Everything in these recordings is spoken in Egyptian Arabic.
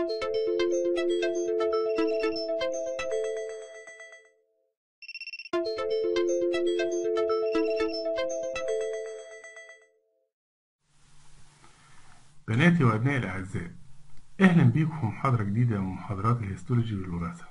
بناتي وأبنائي الأعزاء أهلا بيكم في محاضرة جديدة من محاضرات الهيستولوجي والوراثة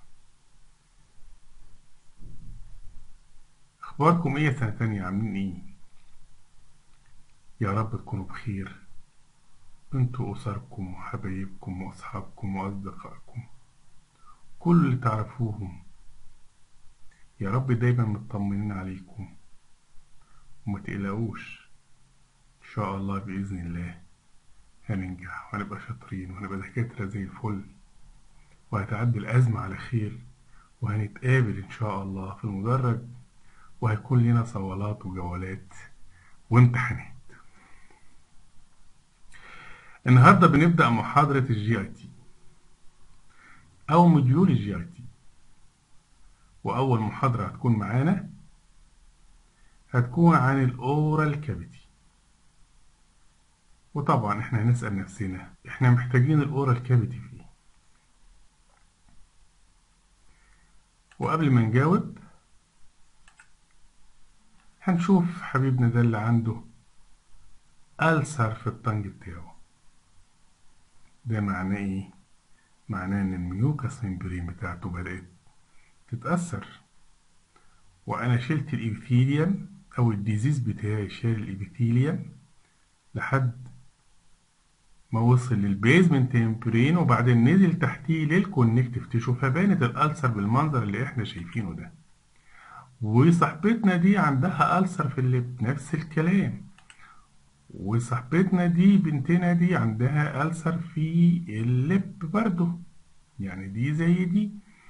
أخباركم إيه يا سنة تانية عاملين إيه؟ يا رب تكونوا بخير انتوا أسركم وحبايبكم وأصحابكم وأصدقائكم كل اللي تعرفوهم يا رب دايما مطمنين عليكم وما تقلقوش إن شاء الله بإذن الله هننجح وهنبقى شاطرين وهنبقى دكاترة زي الفل وهتعدي الأزمة على خير وهنتقابل إن شاء الله في المدرج وهيكون لنا صوالات وجولات وامتحانات النهاردة بنبدأ محاضرة الجي اي تي أو مديول الجي اي تي وأول محاضرة هتكون معانا هتكون عن الأورال كافيتي وطبعا احنا هنسأل نفسنا احنا محتاجين الأورال كافيتي فيه وقبل ما نجاوب هنشوف حبيبنا ده اللي عنده ألسر في الطنج بتاعه ده معناه ايه؟ معناه ان الميوكاس ممبرين بتاعته بدأت تتأثر وأنا شلت الإبيثيليوم أو الديزيز بتاعي شال الإبيثيليوم لحد ما وصل للبيزمنت ممبرين وبعدين نزل تحتيه للكونكتيف تيشو فبانت الألسر بالمنظر اللي احنا شايفينه ده وصاحبتنا دي عندها ألسر في اللب نفس الكلام وصاحبتنا دي بنتنا دي عندها ألسر في اللب برضو يعني دي زي دي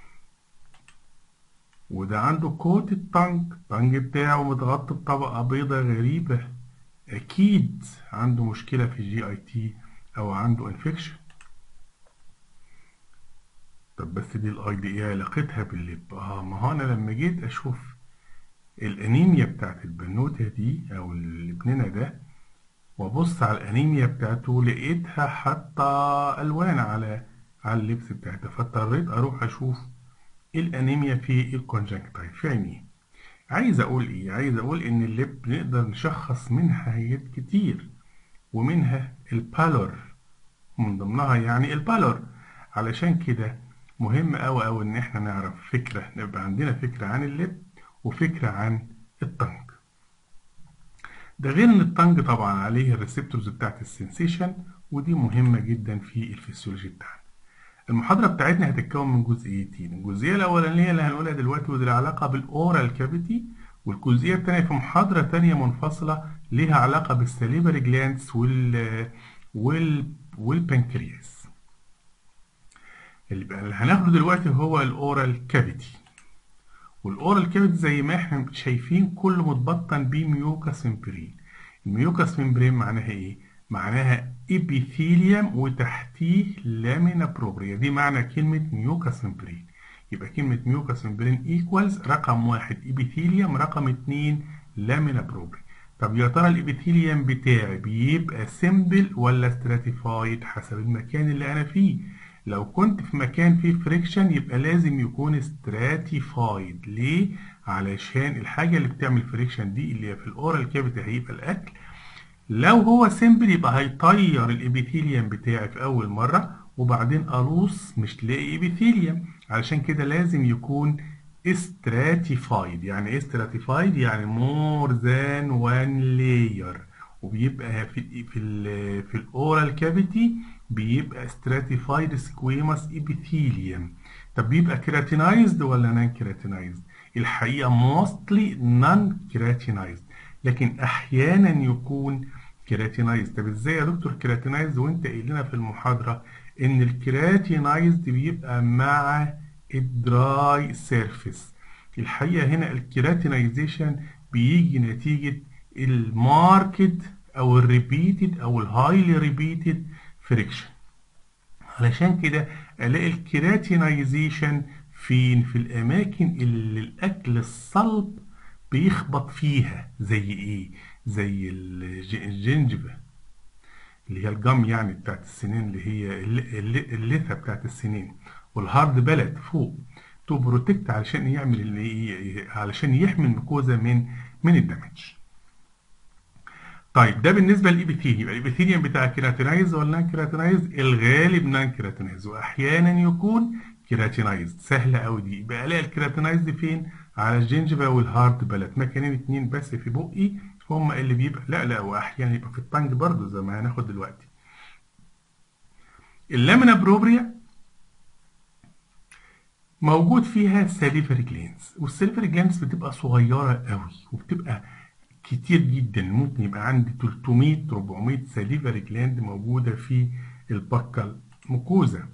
وده عنده كوت الطنج الطنج بتاعه متغطي بطبقة بيضة غريبة أكيد عنده مشكلة في الجي اي تي أو عنده انفكشن طب بس دي الاي دي ايه علاقتها باللب اه ما هو انا لما جيت اشوف الانيميا بتاعت البنوتة دي او ابننا ده وابص على الانيميا بتاعته لقيتها حاطة الوان على على اللبس بتاعتها فاضطريت اروح اشوف الانيميا في الكونجنكتايف في عينيه عايز اقول ايه عايز اقول ان اللب نقدر نشخص منها حاجات كتير ومنها البالور من ضمنها يعني البالور علشان كده مهم أوي أوي إن إحنا نعرف فكرة نبقى عندنا فكرة عن اللب وفكرة عن الطنج ده غير إن الطنج طبعا عليه الريسبتورز بتاعت السنسيشن ودي مهمة جدا في الفسيولوجي بتاعنا المحاضرة بتاعتنا هتتكون من جزئيتين الجزئية الأولانية اللي هنقولها دلوقتي ودي العلاقة بالأورال كافيتي والجزئية التانية في محاضرة تانية منفصلة ليها علاقة بالسليبري جلاندز وال وال والبنكرياس اللي بقى اللي هناخده دلوقتي هو الأورال كافيتي والأورال كافيتي زي ما احنا شايفين كله متبطن بيه ميوكاس ممبرين الميوكاس ممبرين معناها ايه؟ معناها ابيثيليوم وتحتيه لامينا بروبريا دي معنى كلمة ميوكاس ممبرين يبقى كلمة ميوكاس ممبرين ايكوالز رقم واحد ابيثيليوم رقم اتنين لامينا بروبري طب يا ترى الابيثيليوم بتاعي بيبقى سيمبل ولا ستراتيفايد حسب المكان اللي انا فيه لو كنت في مكان فيه فريكشن يبقى لازم يكون ستراتيفايد ليه علشان الحاجة اللي بتعمل فريكشن دي اللي هي في الاورال كافيتي هيبقى الاكل لو هو سيمبل يبقى هيطير الابيثيليوم بتاعي في اول مرة وبعدين ألوص مش لاقي ابيثيليوم علشان كده لازم يكون stratified يعني ايه stratified يعني more than one layer وبيبقى في في ال في الاورال كافيتي بيبقى stratified squamous epithelium طب بيبقى كيراتينايزد ولا نان كيراتينايزد الحقيقه mostly non كيراتينايزد لكن احيانا يكون كيراتينايزد طب ازاي يا دكتور كيراتينايزد وانت قايل لنا في المحاضره ان الكيراتينايزد بيبقى مع الدراي سيرفيس الحقيقه هنا الكيراتينايزيشن بيجي نتيجه الماركت او الريبيتد او الهايلي ريبيتد فريكشن علشان كده الاقي الكيراتينايزيشن فين في الاماكن اللي الاكل الصلب بيخبط فيها زي ايه زي الجنجبه اللي هي الجم يعني بتاعت السنين اللي هي الل- الل- اللثه بتاعت السنين والهارد بلد فوق تو بروتكت علشان يعمل اللي علشان يحمي الميكوزا من من الدمج طيب ده بالنسبه للابيثيليوم يبقى الابيثيليوم بتاع كيراتينايز ولا نان كيراتينايز الغالب نان كيراتينايز واحيانا يكون كيراتينايز سهله قوي دي يبقى الاقي الكيراتينايز دي فين على الجنجفا والهارد بلد مكانين اتنين بس في بقي هم اللي بيبقى لا لا واحيانا يبقى في الطنج برضه زي ما هناخد دلوقتي اللامينا بروبريا موجود فيها ساليفري جلانز والساليفري جلانز بتبقى صغيرة قوي وبتبقى كتير جدا ممكن يبقى عندي 300 400 ساليفري جلاند موجودة في البكة المكوزة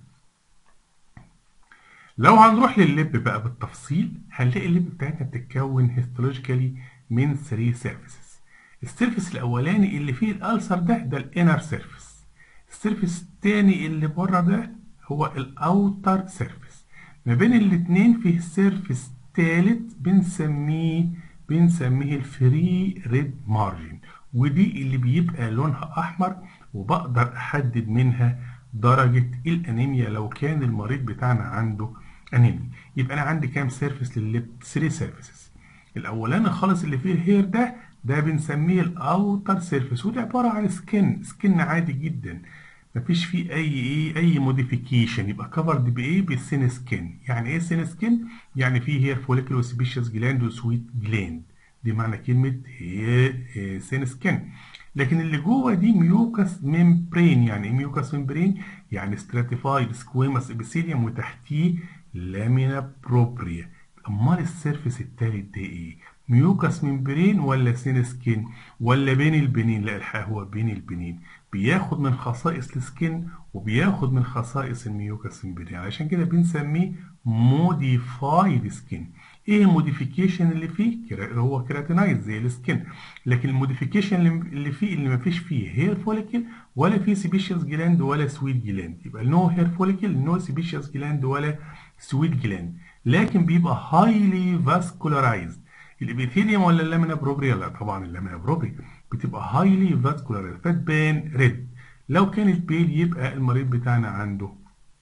لو هنروح لللب بقى بالتفصيل هنلاقي اللب بتاعتنا بتتكون هيستولوجيكالي من 3 سيرفيسز السيرفيس الاولاني اللي فيه الالسر ده ده الانر سيرفيس السيرفيس التاني اللي بره ده هو الاوتر سيرفيس ما بين الاتنين فيه سيرفيس تالت بنسميه بنسميه الفري ريد مارجن ودي اللي بيبقى لونها احمر وبقدر احدد منها درجة الانيميا لو كان المريض بتاعنا عنده انيميا يبقى انا عندي كام سيرفيس لللب 3 سيرفيسز الاولاني خالص اللي فيه الهير ده ده بنسميه الاوتر سيرفيس وده عبارة عن سكن سكن عادي جدا مفيش فيه اي ايه اي موديفيكيشن يبقى كفرد بايه بالسين سكين يعني ايه سين سكين يعني فيه هير فوليكل وسبيشيس جلاند وسويت جلاند دي معنى كلمه هي سين سكين لكن اللي جوه دي ميوكس ممبرين يعني ايه ميوكس ممبرين يعني ستراتيفايد سكويمس ابيثيليوم وتحتيه لامينا بروبريا امال السيرفيس التالت ده ايه ميوكس ممبرين ولا سين سكين ولا بين البنين لا الحقيقه هو بين البنين بياخد من خصائص السكين وبياخد من خصائص الميوكس ممبرين علشان كده بنسميه موديفايد سكين ايه الموديفيكيشن اللي فيه كرا- هو كيراتينايز زي السكين لكن الموديفيكيشن اللي اللي فيه اللي ما فيش فيه هير فوليكل ولا فيه سيبيشيوس جلاند ولا سويت جلاند يبقى نو هير فوليكل نو سيبيشيوس جلاند ولا سويت جلاند لكن بيبقى هايلي فاسكولارايزد الابيثيليوم ولا اللامينا بروبريا لا طبعا اللامينا بروبريا بتبقى هايلي فاسكولار فتبان ريد لو كانت بيل يبقى المريض بتاعنا عنده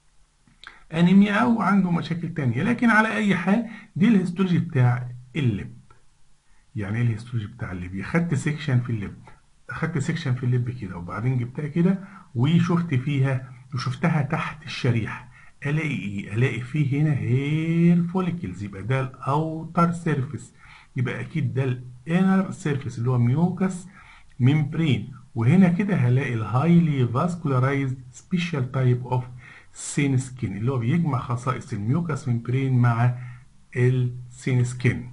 انيميا او عنده مشاكل تانية لكن على اي حال دي الهيستولوجي بتاع اللب يعني ايه الهيستولوجي بتاع اللب خدت سيكشن في اللب خدت سيكشن في اللب كده وبعدين جبتها كده وشفت فيها وشفتها تحت الشريحه الاقي ايه الاقي فيه هنا هير فوليكلز يبقى ده الاوتر سيرفيس يبقى اكيد ده الانر سيرفيس اللي هو ميوكس ممبرين وهنا كده هلاقي الهايلي فاسكولارايزد سبيشال تايب اوف سين سكين اللي هو بيجمع خصائص الميوكس ممبرين مع السين سكين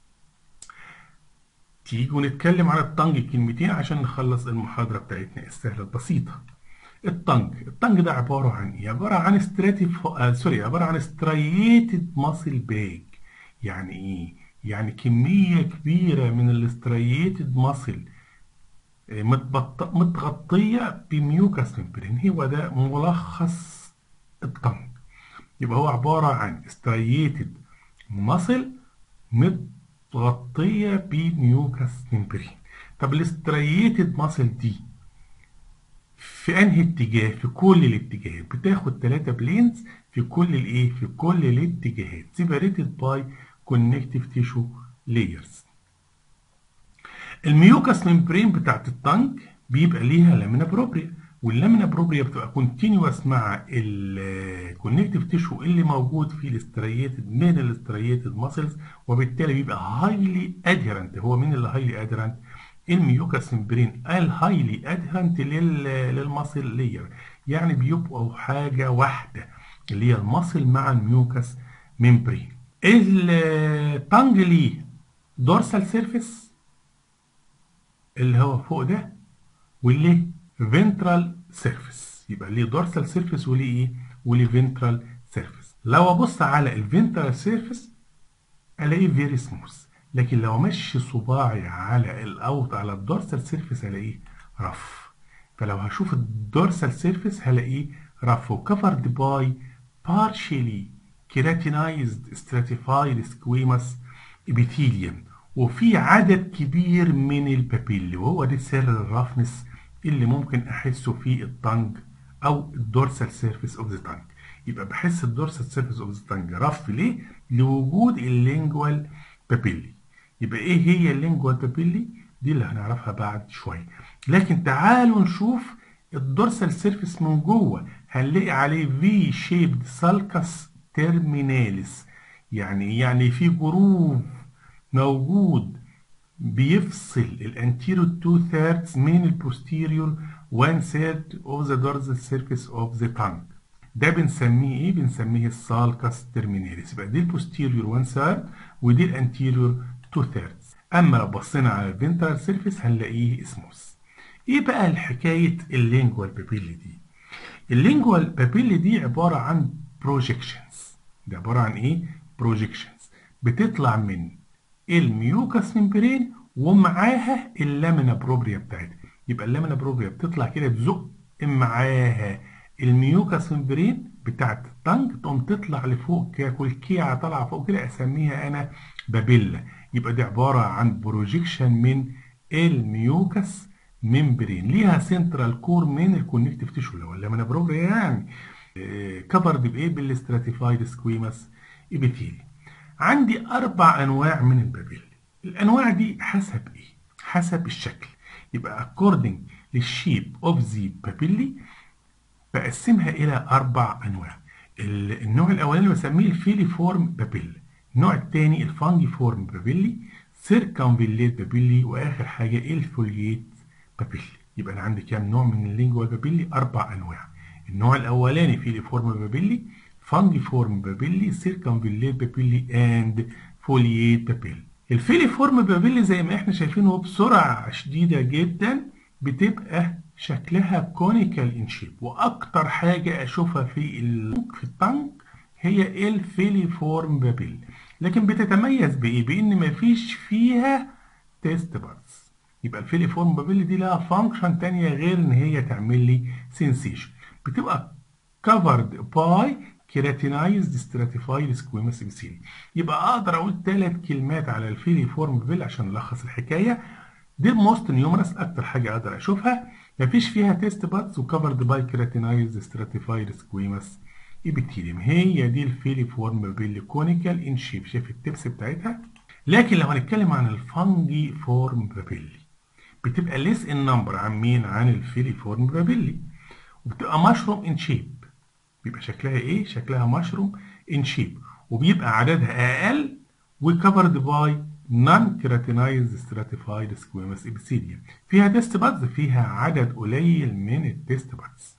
تيجوا نتكلم عن الطنج كلمتين عشان نخلص المحاضرة بتاعتنا السهلة البسيطة الطنج الطنج ده عبارة عن ايه عبارة عن ستراتيف آه سوري عبارة عن سترييتد ماسل باج يعني ايه يعني كمية كبيرة من الاسترييتد ماسل متبط... متغطية بميوكس ممبرين هو ده ملخص الطنج يبقى هو عبارة عن سترييتد ماسل متغطية بميوكس ممبرين طب الاسترييتد ماسل دي في انهي اتجاه في كل الاتجاهات بتاخد ثلاثة بلينز في كل الايه في كل الاتجاهات سيبريتد باي كونكتيف تيشو لايرز الميوكس ممبرين بتاعت التانك بيبقى ليها لامينا بروبريا واللامينا بروبريا بتبقى كونتينوس مع الكونكتيف تيشو اللي موجود في الاسترييتد من الاسترييتد ماسلز وبالتالي بيبقى هايلي ادهرنت هو مين اللي هايلي ادهرنت الميوكس ممبرين الهايلي ادهرنت للماسل لاير يعني بيبقوا حاجه واحده اللي هي الماسل مع الميوكس ممبرين التانج ليه دورسال سيرفيس اللي هو فوق ده واللي فنترال سيرفيس يبقى ليه دورسال سيرفيس وليه ايه وليه فنترال سيرفيس لو ابص على الفنترال سيرفيس الاقيه فيري سموث لكن لو مشي صباعي على الاوت على الدورسال سيرفيس هلاقيه رف فلو هشوف الدورسال سيرفيس هلاقيه رف وكفرد باي partially keratinized stratified squamous epithelium وفي عدد كبير من البابيلي وهو ده سر الرفنس اللي ممكن احسه في التانج او الدورسال سيرفيس اوف ذا تانج يبقى بحس الدورسال سيرفيس اوف ذا تانج رف ليه لوجود اللينجوال بابيلي يبقى ايه هي اللينجوال بابيلي دي اللي هنعرفها بعد شويه لكن تعالوا نشوف الدورسال سيرفيس من جوه هنلاقي عليه في شيبد سالكس تيرميناليس يعني يعني في جروف موجود بيفصل الانتيريور 2 thirds من البوستيريور 1 third of the dorsal surface of the tongue ده بنسميه ايه بنسميه السالكس تيرميناليس يبقى دي البوستيريور 1 third ودي الانتيريور 2 thirds اما لو بصينا على الفنترال سيرفيس هنلاقيه سموث ايه بقى الحكايه اللينجوال بابيلي دي اللينجوال بابيلي دي عباره عن بروجيكشنز ده عباره عن ايه بروجيكشنز بتطلع من الميوكاس ممبرين ومعاها اللامينا بروبريا بتاعتها يبقى اللامينا بروبريا بتطلع كده تزق معاها الميوكاس ممبرين بتاعت الطنج تقوم تطلع لفوق كده والكيعه طالعه فوق كده اسميها انا بابيلا يبقى دي عباره عن بروجيكشن من الميوكاس ممبرين ليها سنترال كور من الكونكتيف تيشو اللي هو اللامينا بروبريا يعني كفرد بايه بالاستراتيفايد سكويماس ابيثيلي عندي اربع انواع من البابيل الانواع دي حسب ايه حسب الشكل يبقى according للشيب اوف ذا بابيلي بقسمها الى اربع انواع النوع الاولاني بسميه الفيلي فورم بابيل النوع الثاني الفانجي فورم بابيلي سيركمفيليت بابيلي واخر حاجه الفولييت بابيلي يبقى انا عندي كام نوع من اللينجوال بابيلي اربع انواع النوع الاولاني فيلي فورم بابيلي فانجي فورم بابيلي سيركمفيليت بابيلي اند فولييت بابيلي الفيلي فورم بابيلي زي ما احنا شايفينه بسرعه شديده جدا بتبقى شكلها كونيكال ان شيب واكتر حاجه اشوفها في في التانك هي الفيلي فورم بابيلي لكن بتتميز بايه بان مفيش فيها تيست بارز يبقى الفيلي فورم بابيلي دي لها فانكشن تانية غير ان هي تعمل لي سنسيشن بتبقى covered by كيراتينايزد ستراتيفايد سكويموس ابيثيلي يبقى اقدر اقول ثلاث كلمات على الفيلي فورم بابيلي عشان نلخص الحكايه دي الموست نيومرس اكتر حاجه اقدر اشوفها مفيش فيها تيست باتس وكفرد باي كيراتينايزد ستراتيفايد سكويموس ابيثيليوم هي دي الفيلي فورم بابيلي كونيكال ان شيب شايف التبس بتاعتها لكن لو هنتكلم عن الفانجي فورم بابيلي بتبقى ليس ان نمبر عن مين عن الفيلي فورم بابيلي وبتبقى مشروم ان شيب بيبقى شكلها ايه شكلها مشروم ان شيب وبيبقى عددها اقل وكفرد باي نون كيراتينايزد ستراتيفايد سكويموس ابيثيليوم فيها تيست بادز فيها عدد قليل من التيست بادز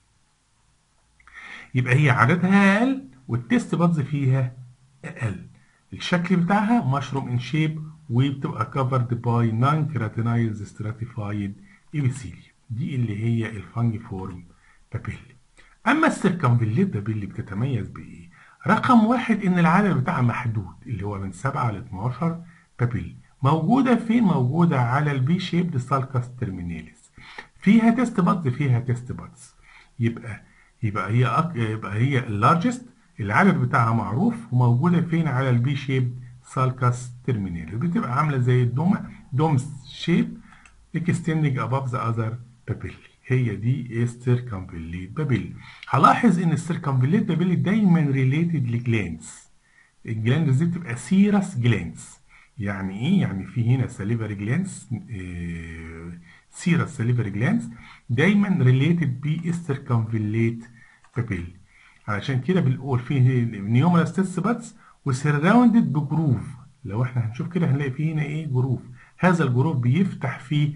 يبقى هي عددها اقل والتيست بادز فيها اقل الشكل بتاعها مشروم ان شيب وبتبقى كفرد باي نون كيراتينايزد ستراتيفايد ابيثيليوم دي اللي هي الفانجي فورم بابيلي اما السيركمفيليت بابيلي بتتميز بايه رقم واحد ان العدد بتاعها محدود اللي هو من 7 ل 12 بابيلي موجوده فين موجوده على البي شيب سالكاس ترميناليس فيها تيست بادز فيها تيست بادز يبقى يبقى هي أك... يبقى هي اللارجست العدد بتاعها معروف وموجوده فين على البي شيب سالكاس ترميناليس بتبقى عامله زي الدومه دوم شيب extending above the other بابيلي هي دي السيركمفيليت بابيلي هلاحظ ان السيركمفيليت بابيلي دايما ريليتد لجلانس الجلاندز دي بتبقى سيرس جلانس يعني ايه يعني في هنا ساليفري جلانس سيرس ساليفري جلانس دايما ريليتد بالسيركمفيليت بابيلي علشان كده بنقول فيه نيومرس تيست باتس وسراوندد بجروف لو احنا هنشوف كده هنلاقي فيه هنا ايه جروف هذا الجروف بيفتح فيه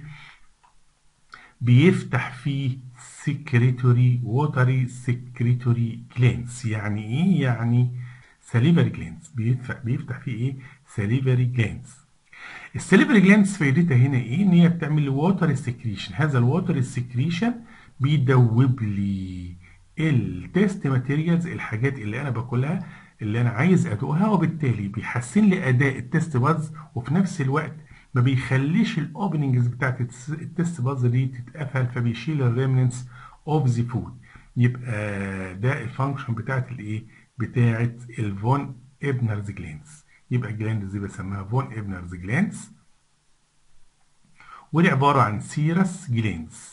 بيفتح فيه سكريتوري ووتري سكريتوري جلانس يعني ايه يعني ساليفري جلانس بيفتح بيفتح فيه ايه ساليفري جلانس الساليفري جلانس فايدتها هنا ايه ان هي بتعمل ووتر سكريشن هذا الووتر سكريشن بيدوب لي التيست ماتيريالز الحاجات اللي انا باكلها اللي انا عايز ادوقها وبالتالي بيحسن لي اداء التيست بادز وفي نفس الوقت ما بيخليش الاوبننجز بتاعت التست باز دي تتقفل فبيشيل الريمننتس اوف ذا فود يبقى ده الفانكشن بتاعت الايه بتاعت الفون ابنرز جلانس يبقى الجلاندز دي بسميها فون ابنرز جلانس ودي عباره عن سيرس جلانس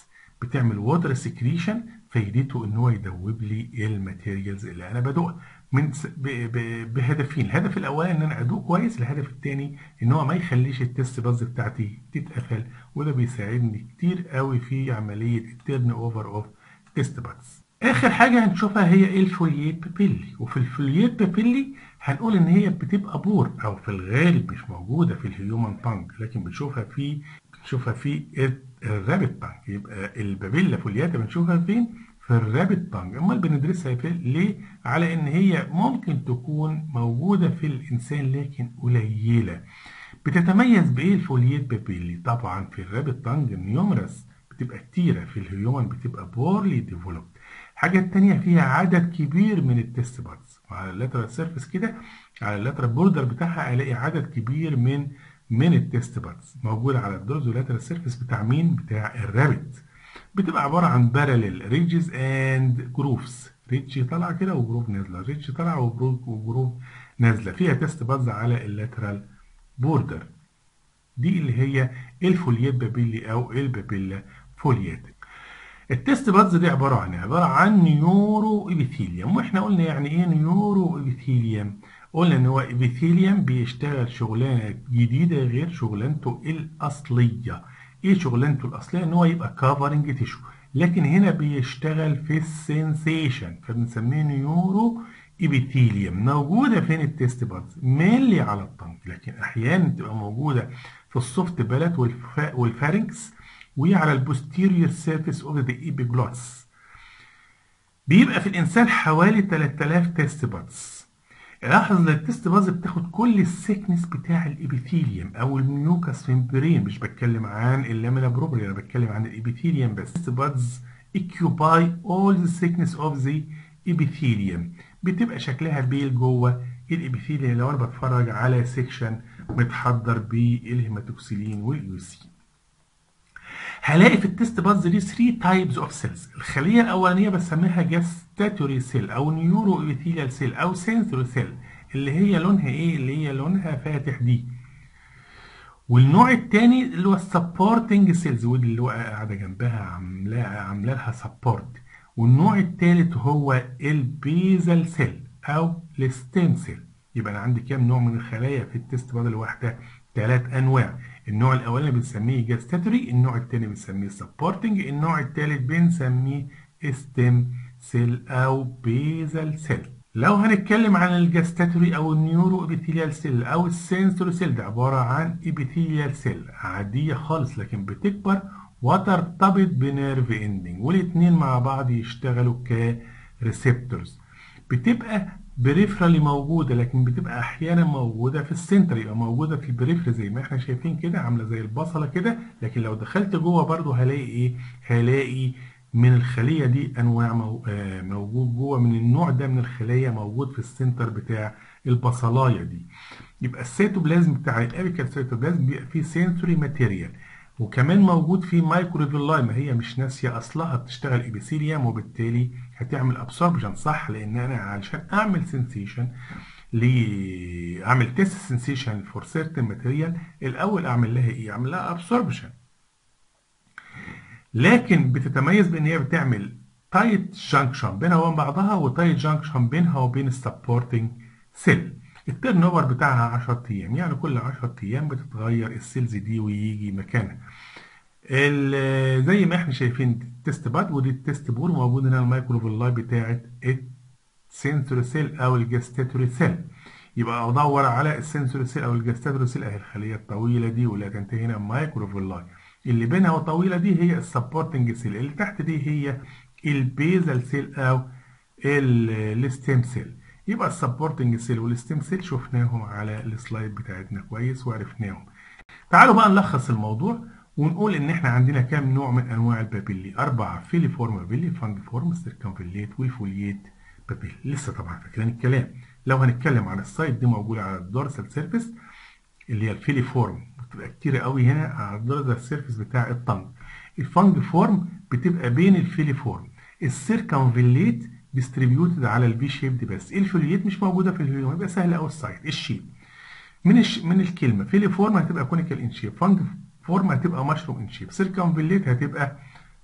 بتعمل ووتر سكريشن فايدته ان هو يدوب لي الماتيريالز اللي انا بدوقها من ب ب بهدفين الهدف الاولاني ان انا ادوق كويس الهدف الثاني ان هو ما يخليش التست باز بتاعتي تتقفل وده بيساعدني كتير قوي في عمليه التيرن اوفر اوف تيست باز اخر حاجه هنشوفها هي الفولييت بابيلي وفي الفولييت بابيلي هنقول ان هي بتبقى بور او في الغالب مش موجوده في الهيومن تانج لكن بنشوفها في بنشوفها في الرابت تانج يبقى البابيلا فولياتا بنشوفها فين في الرابت تانج امال بندرسها في ليه على ان هي ممكن تكون موجوده في الانسان لكن قليله بتتميز بايه الفوليات بابيلي طبعا في الرابت تانج النيومرس بتبقى كتيره في الهيومن بتبقى بورلي ديفلوبد الحاجه التانية فيها عدد كبير من التست بادز وعلى اللاترال سيرفيس كده على اللاترال بوردر بتاعها الاقي عدد كبير من من التست بادز موجود على الدورزو لاترال سيرفيس بتاع مين بتاع الرابت بتبقى عباره عن باراليل ريدجز اند جروفز ريدج طالعه كده وجروف نازله ريدج طالعه وجروف نازله فيها تيست بادز على اللاترال بوردر دي اللي هي الفوليات بابيلي او البابيلا فوليات التيست بادز دي عباره عن عباره عن نيورو ابيثيليوم واحنا قلنا يعني ايه نيورو ابيثيليوم قلنا ان هو ابيثيليوم بيشتغل شغلانه جديده غير شغلانته الاصليه ايه شغلانته الاصليه ان هو يبقى كفرنج تيشو لكن هنا بيشتغل في السنسيشن فبنسميه نيورو ابيثيليوم موجوده فين التيست بادز مينلي على الطنج لكن احيانا تبقى موجوده في السوفت بالات والفارنكس وعلى البوستيريور سيرفيس اوف ذا ايبيجلوتس بيبقى في الانسان حوالي 3000 تيست بادز لاحظ ان التست باز بتاخد كل السيكنس بتاع الابيثيليوم او الميوكاس ممبرين مش بتكلم عن اللامينا بروبري انا بتكلم عن الابيثيليوم بس التست باز occupy all the thickness of the epithelium بتبقى شكلها بيل جوه الابيثيليوم لو انا بتفرج على سيكشن متحضر بالهيماتوكسيلين واليوسين هلاقي في التست باز دي 3 تايبس اوف سيلز الخليه الاولانيه بسميها جاستاتوري سيل او نيورو ابيثيليال سيل او سنسوري سيل اللي هي لونها ايه اللي هي لونها فاتح دي والنوع الثاني اللي هو السبورتنج سيلز ودي اللي هو قاعده جنبها عامله عامله لها سبورت والنوع الثالث هو البيزل سيل او الستيم سيل يبقى انا عندي كام نوع من الخلايا في التست باز الواحده ثلاث انواع النوع الاولاني بنسميه جاستاتوري النوع الثاني بنسميه سبورتنج النوع الثالث بنسميه ستيم سيل او بيزل سيل لو هنتكلم عن الجاستاتوري او النيورو ابيثيليال سيل او السنسوري سيل ده عباره عن ابيثيليال سيل عاديه خالص لكن بتكبر وترتبط بنيرف اندنج والاثنين مع بعض يشتغلوا كريسبتورز بتبقى بريفرالي موجودة لكن بتبقى أحيانا موجودة في السنتر يبقى موجودة في البريفري زي ما احنا شايفين كده عاملة زي البصلة كده لكن لو دخلت جوه برضو هلاقي إيه؟ هلاقي من الخلية دي أنواع موجود جوه من النوع ده من الخلايا موجود في السنتر بتاع البصلاية دي يبقى السيتوبلازم بتاع الأبيكال سيتوبلازم بيبقى فيه سنسوري ماتيريال وكمان موجود فيه مايكروفيلاي ما هي مش ناسيه اصلها بتشتغل ابيثيليوم وبالتالي هتعمل ابسوربشن صح لان انا علشان اعمل سنسيشن لي اعمل تيست سنسيشن فور سيرتن ماتيريال الاول اعمل لها ايه اعمل لها ابسوربشن لكن بتتميز بان هي بتعمل تايت جانكشن بينها وبين بعضها وتايت جانكشن بينها وبين السبورتنج سيل التيرن اوفر بتاعها 10 ايام يعني كل 10 ايام بتتغير السيلز دي ويجي مكانها زي ما احنا شايفين التست باد ودي التست بور موجود هنا المايكروفيلاي بتاعه السنسوري سيل او الجاستاتوري سيل يبقى ادور على السنسوري سيل او الجاستاتوري سيل اهي الخليه الطويله دي واللي هتنتهي هنا مايكروفيلاي اللي بينها وطويله دي هي السبورتنج سيل اللي تحت دي هي البيزل سيل او الستيم سيل يبقى السبورتنج سيل والستيم سيل شفناهم على السلايد بتاعتنا كويس وعرفناهم تعالوا بقى نلخص الموضوع ونقول ان احنا عندنا كام نوع من انواع البابيلي اربعه فيليفورم بابيلي فانجيفورم سيركمفيليت والفولييت بابيلي لسه طبعا فاكرين الكلام لو هنتكلم عن السايد دي موجوده على الدورسال سيرفيس اللي هي الفيليفورم بتبقى كتيره قوي هنا على الدورسال سيرفيس بتاع الطنج الفانجيفورم بتبقى بين الفيليفورم السيركمفيليت ديستريبيوتد على الفي شيب بس الفولييت مش موجوده في الهيوم يبقى سهل قوي السايد الشيب من الش... من الكلمه فيليفورم هتبقى كونيكال ان شيب فانج فورم هتبقى مشروم ان شيب سيركمفيليت هتبقى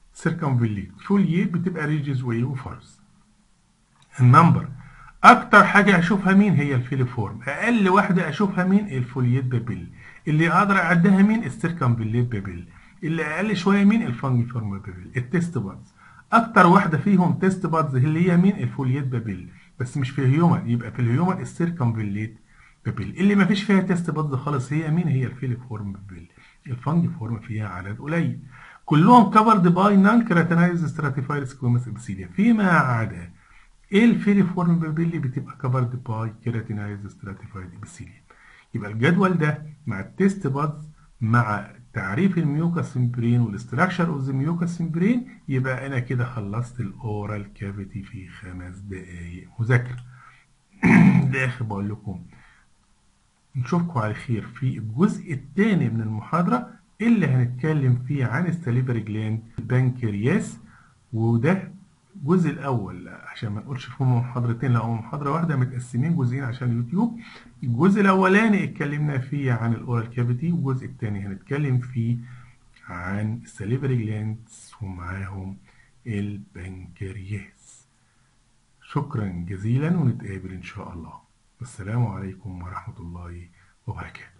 سيركمفيليت فولييت بتبقى ريجز وايه وفارس النمبر اكتر حاجه اشوفها مين هي الفيليفورم اقل واحده اشوفها مين الفولييت بابيل اللي اقدر اعدها مين السيركمفيليت بابيل اللي اقل شويه مين الفانجيفورم بابيل التيست بادز اكتر واحده فيهم تيست بادز اللي هي مين الفولييت بابيل بس مش في الهيومن يبقى في الهيومن السيركمفيليت بابيل اللي ما فيش فيها تيست بادز خالص هي مين هي الفيليفورم بابيل الفانجيفورم فيها عدد قليل كلهم كفرد باي نان كراتينايز ستراتيفايد سكويمس ابسيليا فيما عدا ايه الفيليفورم بابيلي بتبقى كفرد باي كيراتينايز ستراتيفايد ابسيليا يبقى الجدول ده مع التيست بادز مع تعريف الميوكاس ممبرين والاستراكشر اوف ذا ميوكاس ممبرين يبقى انا كده خلصت الاورال كافيتي في خمس دقايق مذاكره الاخر بقول لكم نشوفكم على خير في الجزء الثاني من المحاضره اللي هنتكلم فيه عن السليفري جلاند البنكرياس وده الجزء الاول عشان ما نقولش فيهم محاضرتين لا هم محاضره واحده متقسمين جزئين عشان اليوتيوب الجزء الاولاني اتكلمنا فيه عن الاورال كافيتي والجزء الثاني هنتكلم فيه عن السليفري جلاندز ومعاهم البنكرياس شكرا جزيلا ونتقابل ان شاء الله والسلام عليكم ورحمه الله وبركاته